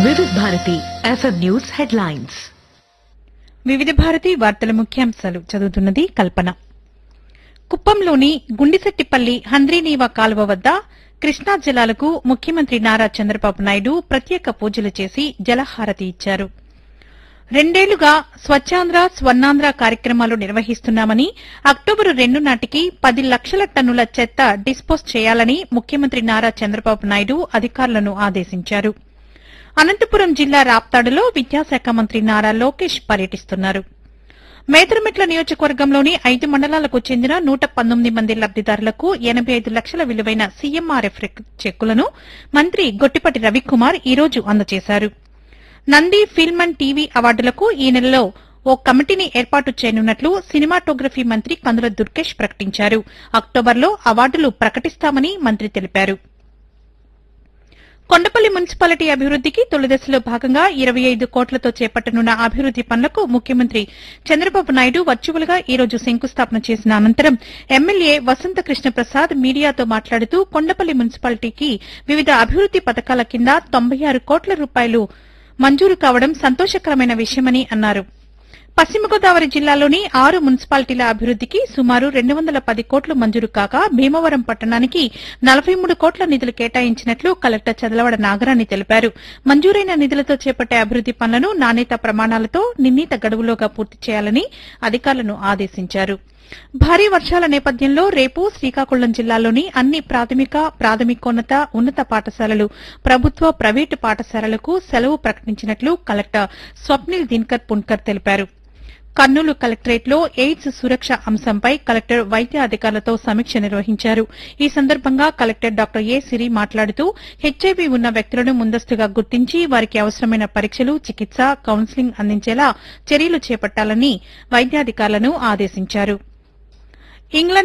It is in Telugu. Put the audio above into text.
వివిధ భారతి ఎఫ్ఎం న్యూస్ హెడ్లైన్స్ వివిధ భారతి వార్తల ముఖ్యాంశాలు చదువుతున్నది కల్పన కుప్పంలోని గుండిశెట్టిపల్లి హంద్రీనీవా కాలువ వద్ద కృష్ణా జలాలకు ముఖ్యమంత్రి నారా చంద్రబాబు నాయుడు ప్రత్యేక పూజలు చేసి జలహారతి ఇచ్చారు రెండేళ్లుగా స్వచ్ఛాంధ్ర స్వర్ణాంధ్ర కార్యక్రమాలు నిర్వహిస్తున్నామని అక్టోబరు రెండు నాటికి పది లక్షల టన్నుల చెత్త డిస్పోజ్ చేయాలని ముఖ్యమంత్రి నారా చంద్రబాబు నాయుడు అధికారులను ఆదేశించారు అనంతపురం జిల్లా రాప్తాడులో విద్యాశాఖ మంత్రి నారా లోకేష్ పర్యటిస్తున్నారు మేదరమెట్ల నియోజకవర్గంలోని ఐదు మండలాలకు చెందిన నూట పంతొమ్మిది మంది లబ్దిదారులకు ఎనబై ఐదు లక్షల విలువైన సీఎంఆర్ఎఫ్ చెక్కులను మంత్రి గొట్టిపటి రవికుమార్ ఈ రోజు అందజేశారు నంది ఫిల్మ్ అండ్ టీవీ అవార్డులకు ఈ నెలలో ఓ కమిటీని ఏర్పాటు చేయనున్నట్లు సినిమాటోగ్రఫీ మంత్రి కందుల దుర్గేష్ ప్రకటించారు అక్టోబర్లో అవార్డులు ప్రకటిస్తామని మంత్రి తెలిపారు కొండపల్లి మున్సిపాలిటీ అభివృద్దికి తొలిదశలో భాగంగా ఇరవై ఐదు కోట్లతో చేపట్టనున్న అభివృద్ది పనులకు ముఖ్యమంత్రి చంద్రబాబు నాయుడు వర్చువల్ గా ఈ రోజు శంకుస్థాపన చేసిన అనంతరం ఎమ్మెల్యే వసంత కృష్ణ ప్రసాద్ మీడియాతో మాట్లాడుతూ కొండపల్లి మున్సిపాలిటీకి వివిధ అభివృద్ది పథకాల కింద తొంభై ఆరు కోట్ల రూపాయలు మంజూరు కావడం సంతోషకరమైన విషయమని అన్నారు పశ్చిమ గోదావరి జిల్లాలోని ఆరు మున్సిపాలిటీల అభివృద్దికి సుమారు రెండు వందల పది కోట్లు మంజూరు కాగా భీమవరం పట్టణానికి నలభై మూడు కోట్ల నిధులు కేటాయించినట్లు కలెక్టర్ చదలవడ నాగరాణి తెలిపారు మంజూరైన నిధులతో చేపట్టే అభివృద్ది పనులను నాణ్యత ప్రమాణాలతో నిర్ణీత గడువులోగా పూర్తి చేయాలని అధికారులను ఆదేశించారు భారీ వర్షాల నేపథ్యంలో రేపు శ్రీకాకుళం జిల్లాలోని అన్ని ప్రాథమిక ప్రాథమికోన్నత ఉన్నత పాఠశాలలు ప్రభుత్వ ప్రైవేటు పాఠశాలలకు సెలవు ప్రకటించినట్లు కలెక్టర్ స్వప్నిల్ దిన్కర్ పున్కర్ తెలిపారు కర్నూలు కలెక్టరేట్లో ఎయిడ్స్ సురక్ష అంశంపై కలెక్టర్ వైద్య అధికారులతో సమీక్ష నిర్వహించారు ఈ సందర్భంగా కలెక్టర్ డాక్టర్ ఏ సిరి మాట్లాడుతూ హెచ్ఐవీ ఉన్న వ్యక్తులను ముందస్తుగా గుర్తించి వారికి అవసరమైన పరీక్షలు చికిత్స కౌన్సిలింగ్ అందించేలా చర్యలు చేపట్టాలని వైద్యాధికారులను ఆదేశించారు ఇంగ్లండ్